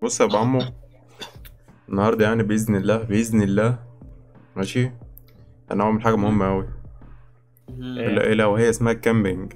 بص يا ابو عمو النهارده يعني باذن الله باذن الله ماشي انا هعمل حاجه مهمه قوي الا الا وهي اسمها الكامبينج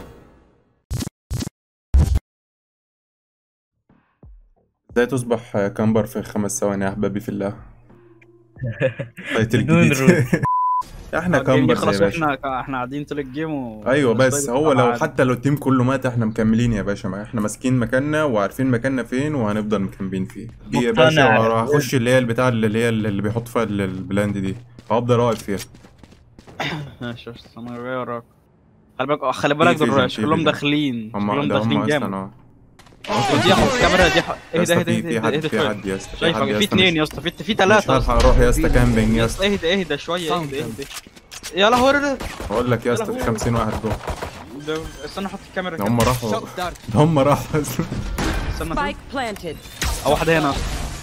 ازاي تصبح كامبر في خمس ثواني يا احبابي في الله تايتل بدون جديد احنا كامبر خلاص يا باشا احنا احنا قاعدين طول الجيم و... ايوه بس هو لو عادي. حتى لو التيم كله مات احنا مكملين يا باشا ما احنا ماسكين مكاننا وعارفين مكاننا فين وهنفضل مكملين فيه دي يا مقتنع. باشا وراح اخش اللي هي البتاع اللي هي اللي بيحط فيها ال- البلاند دي هفضل واقف فيها ماشي يا أستاذ، انا جاي وراك خلي بالك خلي بالك في دول فيجن، في شكلهم فيجن. داخلين هم شكلهم ده هم داخلين اصلا جامد اه دي حط الكاميرا دي حط يا ايه اسطى ده في ايه في ده حد ايه في ده حد يا اسطى شايف في حد يا في اسطى اثنين مش- يا اسطى في في مش ثلاثة هلحق اروح يا اسطى كامبينج يا يا اسطى اسطى اهدى اهدى شوية اهدى اهدى يا لهوي ده بقول لك يا اسطى في 50 واحد جوه ده استنى احط الكاميرا ده كده. هم راحوا ده هم راحوا استنى Spike planted. او واحدة هنا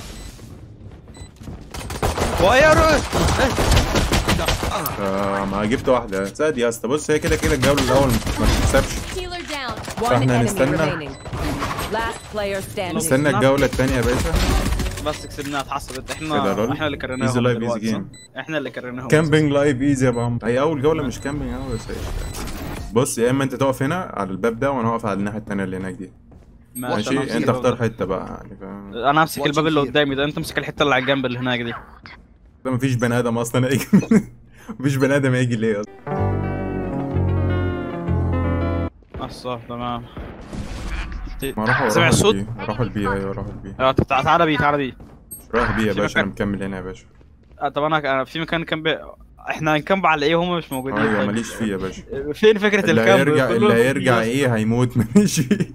وايه يا روح آه، ما جبت واحده ساد يا اسطى بص هي كده كده الجوله الاول ما تكسبش Healer down. One فاحنا enemy هنستنى. remaining. Last player standing. نستنى الجوله الثانيه يا باشا بس كسبناها اتحسبت كده يا احنا راجل. احنا اللي كررناهم Easy life, easy دلوقتي، صح؟ game. احنا اللي كررناهم كامبينج لايف ايزي يا ابو عمرو هي اول جوله مش كامبينج قوي بس قشطة. بص يا اما انت تقف هنا على الباب ده وانا اقف على الناحيه الثانيه اللي هناك دي ماشي أنا ماشي همسك انت الباب اختار ده. حته بقى يعني فاهم انا همسك الباب اللي قدامي ده انت امسك الحته اللي على الجنب اللي هناك دي ده مفيش بني ادم اصلا هيجي مفيش بني ادم هيجي ليه اصلا اصلا تمام ما راحوا سمع راحوا الصوت؟ البي راحوا البي ايوه راحوا البي آه، تع- تعالى بي تعالى بي راح بي يا في باشا انا مكان- مكمل هنا يا باشا آه، طب انا أنا في مكان كان بي... احنا هنكمب على ايه هم مش موجودين ايوه طيب. ماليش فيه يا باشا فين فكره اللي الكامب هيرجع كلهم اللي في هيرجع اليوم. ايه هيموت ماليش فيه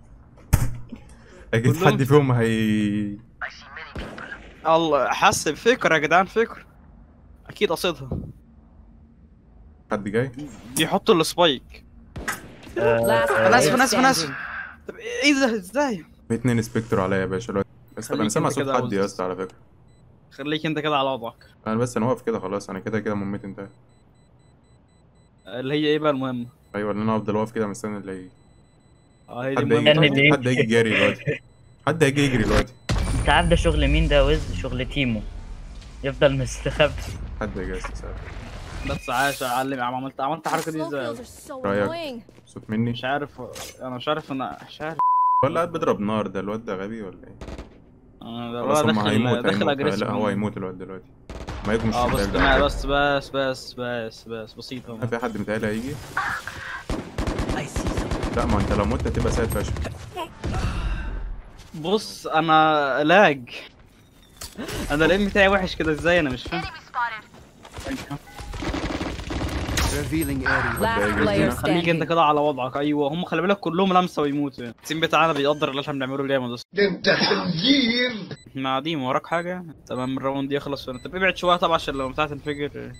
اكيد كلهم حد فيهم هي الله حسب فكر يا جدعان فكر اكيد قصدها حد جاي بيحطوا السبايك Last انا اسف player انا اسف انا standing. اسف طب ايه ده ازاي في اتنين سبكتر عليا يا باشا دلوقتي بس طب انا خليك سامع انت صوت كده حد عاوز- يا اسطى على فكره خليك انت كده على وضعك انا بس انا واقف كده خلاص انا كده كده مهمتي انتهت اللي هي ايه بقى المهم ايوه اللي انا افضل واقف كده مستني اللي هيجي اه هي دي حد المهمه يعني هيجي ليه؟ حد هيجي جاري دلوقتي حد هيجي يجري دلوقتي انت عارف ده شغل مين ده وز شغل تيمو يفضل مستخبي حد هيجي يا اسطى بس عاش اعلم عم عملت عملت الحركه دي Slow ازاي kills are so رأيك؟ annoying. صوت مني مش عارف انا مش عارف انا مش عارف ولا قاعد بيضرب نار ده الواد ده غبي ولا ايه انا ده خلاص الولد هم هيموت داخل داخل هيموت اجريسيف لا هو هيموت الواد دلوقتي ما يجوا مش اه بس محتاج ده. تمام، بس بس بس بس بس بسيط اهو في حد متهيألي هيجي لا ما انت لو مت هتبقى سايد فشل بص انا لاج انا الايم بتاعي وحش كده ازاي انا مش فاهم Revealing area. Last هيجي player هنا. خليك انت standing. كده على وضعك ايوه هم خلي بالك كلهم لمسه ويموتوا يعني التيم بتاعنا بيقدر اللي احنا بنعمله جامد اصلا ده انت خنزير مع دي وراك حاجه تمام الراوند دي يخلص فين طب ابعد شويه طبعا عشان لو بتاعه تنفجر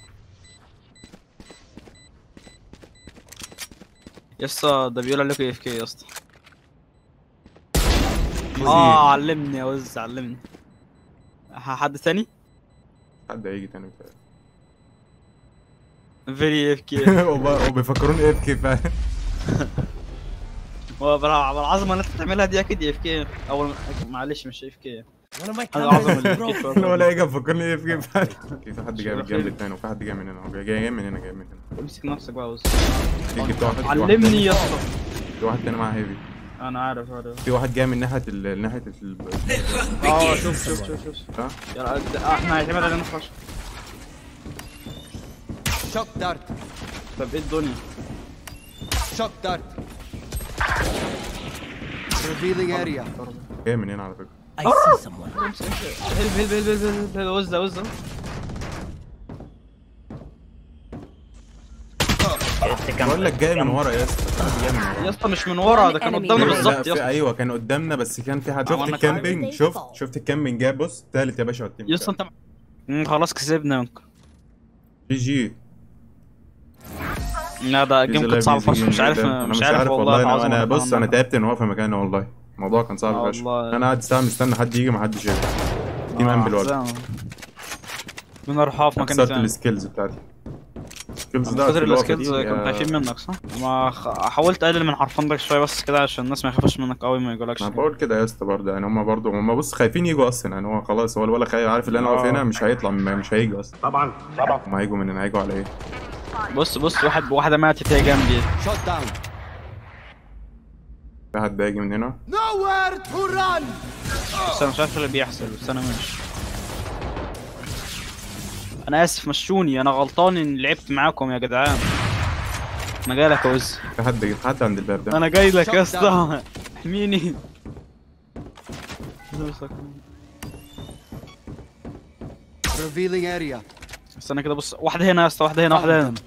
يا اسطى ده بيقول عليكم اف كي يا اسطى اه علمني يا وز علمني ح- حد تاني حد هيجي تاني متهيألي. فيري اف كي وب- وبيفكروني اف كي فعلا هو بال- بالعظمه اللي انت بتعملها دي اكيد اف كي او معلش مش اف كي One of my انا اعظم من cameras ال broke. ولا هيجي مفكرني اف كي فعلا في في حد جاي من الجنب التاني وفي حد جاي من هنا هو جاي جاي من هنا جاي من هنا امسك نفسك بقى يا وز في جبت واحد في واحد علمني تاني- يا اسطى في واحد تاني معاه هيفي انا عارف عارف في واحد جاي من ناحيه ال... ناحيه ال... اه شوف شوف شوف شوف ها؟ يلا ده- احنا هنعتمد على نفس عشان Shock dart. طب ايه الدنيا Shock dart. Revealing area. جاي من هنا على فكره I see someone. هلب هلب هلب هلب هلب هلب وزة وزة بقول لك جاي من ورا يا اسطى في حد جاي من ورا يا اسطى مش من ورا ده كان One قدامنا enemy. لا، بالظبط يا في اسطى ايوه كان قدامنا بس كان في حد شفت عملنا الكامبينج شفت شفت الكامبينج جاي بص تالت يا باشا على التيم يا اسطى انت مم، خلاص كسبنا جي جي لا ده الجيم كان صعب فشخ مش عارف انا مش عارف والله انا, العظيم أنا أنا بص انا بعمل- تعبت ان هو في مكاني والله الموضوع كان صعب آه فشخ والله. انا قاعد ساعه مستني حد يجي ما حدش يجي تيم آه، امبل ولا أحزان. من ارحاف مكان كسرت ثاني السكيلز بتاعتي سكيلز من ده كتر في الوقت السكيلز دي، كنت آه، خايفين منك صح؟ ما خ... حاولت اقلل من حرفنتك شويه بس كده عشان الناس ما يخافوش منك قوي ما يقولكش انا بقول كده يا اسطى برضه يعني هم برضه هم بص خايفين يجوا اصلا يعني هو خلاص هو الولا خايف عارف اللي انا واقف آه. هنا مش هيطلع من- مش هيجي اصلا طبعا طبعا هم هيجوا مننا هيجوا على ايه بص بص واحد واحده ماتت هي جنبي Shot down. في حد هيجي من هنا Nowhere to run. بس انا مش عارف اللي بيحصل بس انا ماشي انا اسف مشوني انا غلطان ان لعبت معاكم يا جدعان انا جاي لك يا وز في حد في حد عند الباب ده انا جاي لك يا Shut اسطى احميني Revealing area. استنى كده بص واحده هنا يا اسطى واحده هنا واحده هنا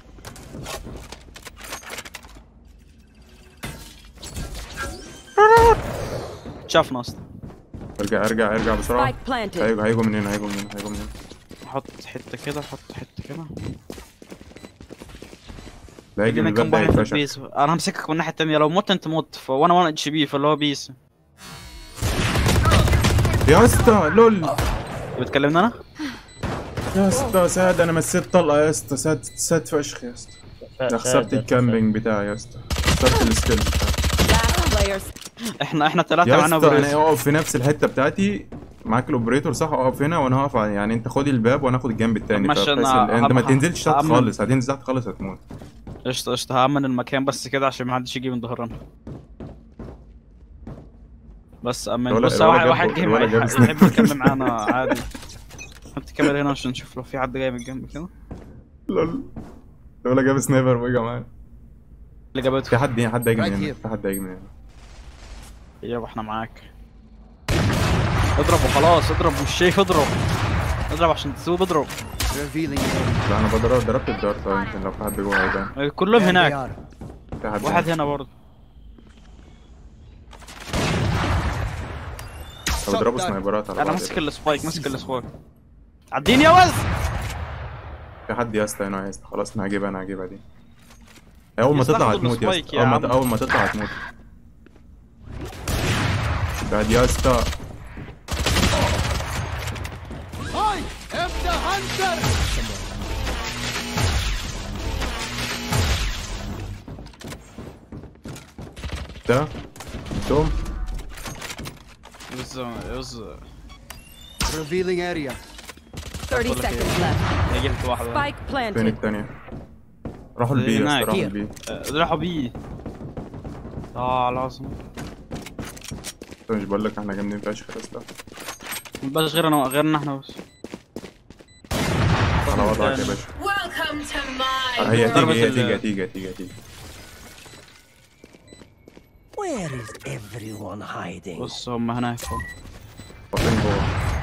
شافنا اصلا ارجع ارجع ارجع بسرعه Spike planted. هيجوا هيجوا من هنا هيجوا من هنا هيجوا من هنا حط حته كده حط حته كده ده هيجي من جينا الباب كام ده واحد في هيتفشخ البيس انا همسكك من الناحيه التانيه لو مت انت مت ف- وانا 1 اتش بي فاللي هو بيس يا اسطى لول بتكلمني انا؟ يا اسطى ساد انا مسيت طلقه يا اسطى ساد ساد فشخ يا اسطى انا خسرت الكامبينج بتاعي يا اسطى خسرت السكيلز بتاعي Last player احنا احنا ثلاثه يا معانا اسطى بريس انا اقف في نفس الحته بتاعتي معاك الاوبريتور صح اقف هنا وانا هقف على- يعني انت خد الباب وانا اخد الجنب التاني ماشي، فبحيث أنا ال- انت ما هبقى- تنزلش تحت هأمن. خالص هتنزل تحت خالص هتموت قشطه قشطه هامن المكان بس كده عشان ما حدش يجي من ظهرنا بس امن الولا- بص الولا واحد جاب- واحد جه الولا معايا جاب يحب سنايبر. يكمل معانا عادي حط كاميرا هنا عشان نشوف لو في حد جاي من الجنب كده لول ولا جاب سنايبر وجا معايا اللي جابته في حد حد هيجي من Right هنا here. في حد هيجي من هنا يابا احنا معاك اضرب وخلاص اضرب مش شايف اضرب اضرب عشان تسوق اضرب Revealing area. لا انا بضرب ضربت الدارت أهو، يمكن لو في حد جوه هيبان كلهم There they هناك are. في حد واحد هنا برضه طب اضربوا سنايبرات على انا بعض ماسك السبايك ماسك السبايك عديني يا وز في حد يا اسطى هنا يا اسطى خلاص انا هجيبها انا هجيبها دي اول ما يستحضر تطلع هتموت يا السبايك اسطى يا اول ما عم. اول ما تطلع هتموت بعد يا اسطى I am the hunter. ده توم وز وز Revealing area. 30 seconds left. هي جبت واحده Spike فين planted. التانية راحوا البي يا هناك. اسطى راحوا البي آه، راحوا بيه اه العظيم انت مش بقول لك احنا جامدين فشخ يا اسطى مبقاش غير انا غيرنا احنا بس على وضعك يا باشا Welcome to my هي هتيجي ضربة هي ال- هتيجي هتيجي هتيجي هتيجي Where is everyone hiding? بص هم هناك اهو واقفين جوه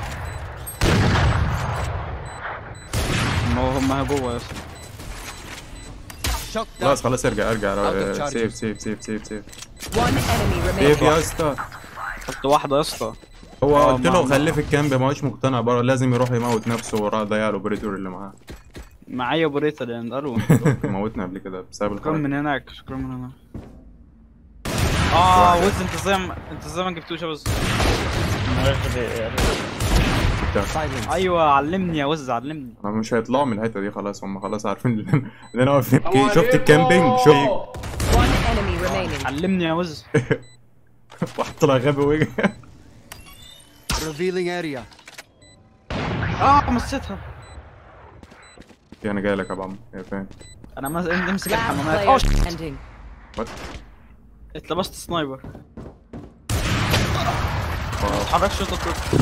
هم هم جوه يا اسطى Shot down. خلاص خلاص ارجع ارجع Out of charges. سيف سيف سيف سيف سيف One enemy سيف remaining. يا اسطى حط واحده يا اسطى هو آه، قلت له ما- خليه في الكامب ما هوش مقتنع بره لازم يروح يموت نفسه وراه ضيع الاوبريتور اللي معاه معايا بريتا لان الو موتنا قبل كده بسبب شكرا الحركة من هناك شكرا من هناك اه وز انت ازاي ما- انت ازاي ما جبتوش يا وز Silence. ايوه علمني يا وز علمني ما مش هيطلعوا من الحته دي خلاص هم خلاص عارفين اللي أنا- اللي انا واقف فيه. شفت الكامبينج شفت One enemy remaining. علمني يا وز واحد طلع غبي وجه Revealing area. اه مسيتها انا جاي لك يا ابو عمو هي فين انا مس- امسك Last الحمامات player اوه شت. standing. وات اتلبست سنايبر ما تتحركش انت طفل.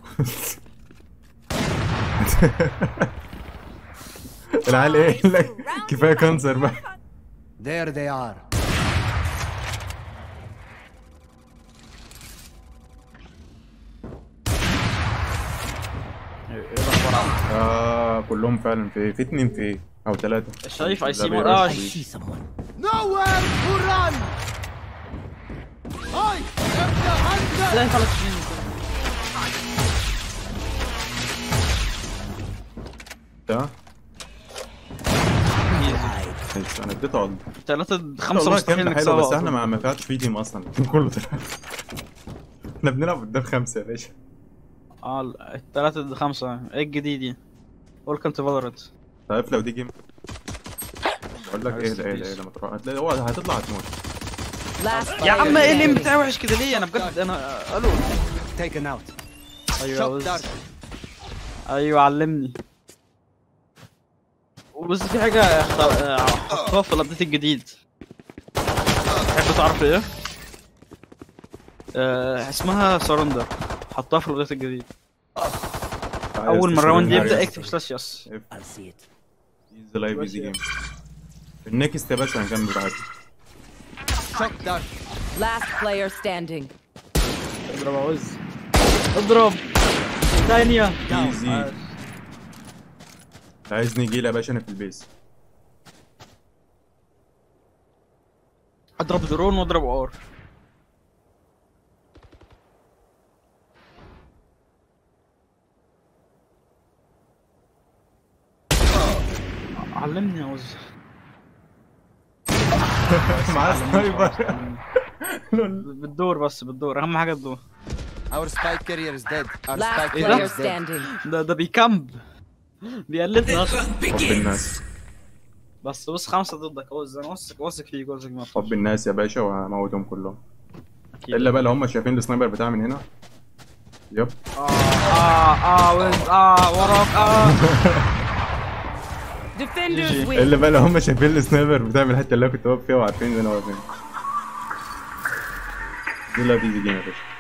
العيال ايه لك كفايه كانسر بقى There they are. ايه ده بسرعة. اه كلهم فعلا في في اتنين في ايه او ثلاثه شايف اي سي ده مور بيرش اه I بيه. see someone. Nowhere to run. I am the hunter. لا خلاص فين ده Hide. ماشي، انا اديته عض ثلاثة خمسة والله مستحيل كان انك حلو تسوي بس احنا ما ما فيهاش في تيم اصلا التيم كله طلع احنا بنلعب قدام خمسه يا باشا اه الثلاثة خمسة ايه الجديد دي ويلكم تو فالورنت عارف لو دي جيم اقول لك ايه ده ايه ده ايه ده ما تروح هتلاقي هو هتطلع هتموت Last يا player عم ايه اللي standing. بتاعي وحش كده ليه انا بجد انا الو Taken out. ايوه Shot وز. dark. ايوه علمني وبس في حاجة اخت- حطوها في الابديت الجديد تحب تعرف ايه؟ آه اسمها سرندر حطوها في الابديت الجديد اول ما الراوند يبدا اكتب سلاش يس I'll see it. ايزي لايف ايزي جيم النكست يا باشا هنكمل براحتنا Shot dark. Last player standing. اضرب يا وز اضرب ثانية ايزي عايز نجيل يا باشا انا في البيس اضرب درون واضرب ار علمني يا وز معاه سنايبر بالدور بس بالدور اهم حاجه الدور Our spike carrier is dead. Our Last spike إيه carrier ده؟ is dead. standing. ده ده بيكامب بيقلدنا أصلاً. حب الناس بس بص خمسه ضدك وز انا واثق واثق فيك واثق ما حب الناس يا باشا وهموتهم كلهم أكيد. الا بقى لو هم شايفين السنايبر بتاعي من هنا يب اه اه اه وز اه وراك اه Defenders win. الا بقى لو هم شايفين السنايبر بتاعي من الحته اللي انا كنت واقف فيها وعارفين ان انا واقف هنا دي لا دي جيم يا باشا